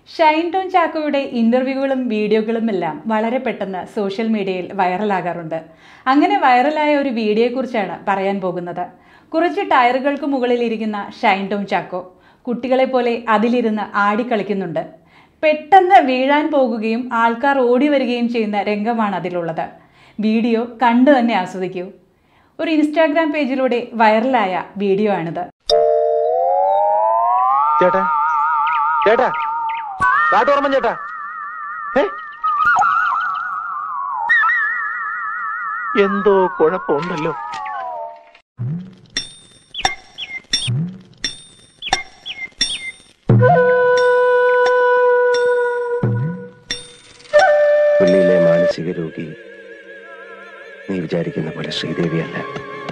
Shine tone ചാക്കോയുടെ ഇന്റർവ്യൂകളും വീഡിയോകളും എല്ലാം വളരെ പെട്ടെന്ന് സോഷ്യൽ മീഡിയയിൽ വൈറലാകാറുണ്ട് അങ്ങനെ വൈറലായ ഒരു വീഡിയോയെക്കുറിച്ചാണ് പറയാൻ പോകുന്നത് കുറച്ച് ടയറുകൾക്ക് മുകളിൽ ഇരിക്കുന്ന ഷൈൻ ടോൺ ചാക്കോ കുട്ടികളെ പോലെ അതിലിരുന്ന് ആടിക്കളിക്കുന്നുണ്ട് പെട്ടെന്ന് വീഴാൻ പോകുകയും ആൾക്കാർ ഓടി വരികയും ചെയ്യുന്ന രംഗമാണ് അതിലുള്ളത് വീഡിയോ കണ്ടു തന്നെ ആസ്വദിക്കൂ ഒരു ഇൻസ്റ്റാഗ്രാം പേജിലൂടെ വൈറലായ വീഡിയോ ആണിത് ചേട്ടാ ചേട്ടാ കാട്ടോർമ്മൻ ചേട്ടാ ഏ? എന്തോ കുഴപ്പമുണ്ടല്ലോ പുള്ളിയിലെ മാനസിക രോഗി നീ വിചാരിക്കുന്ന പോലെ ശ്രീദേവിയല്ല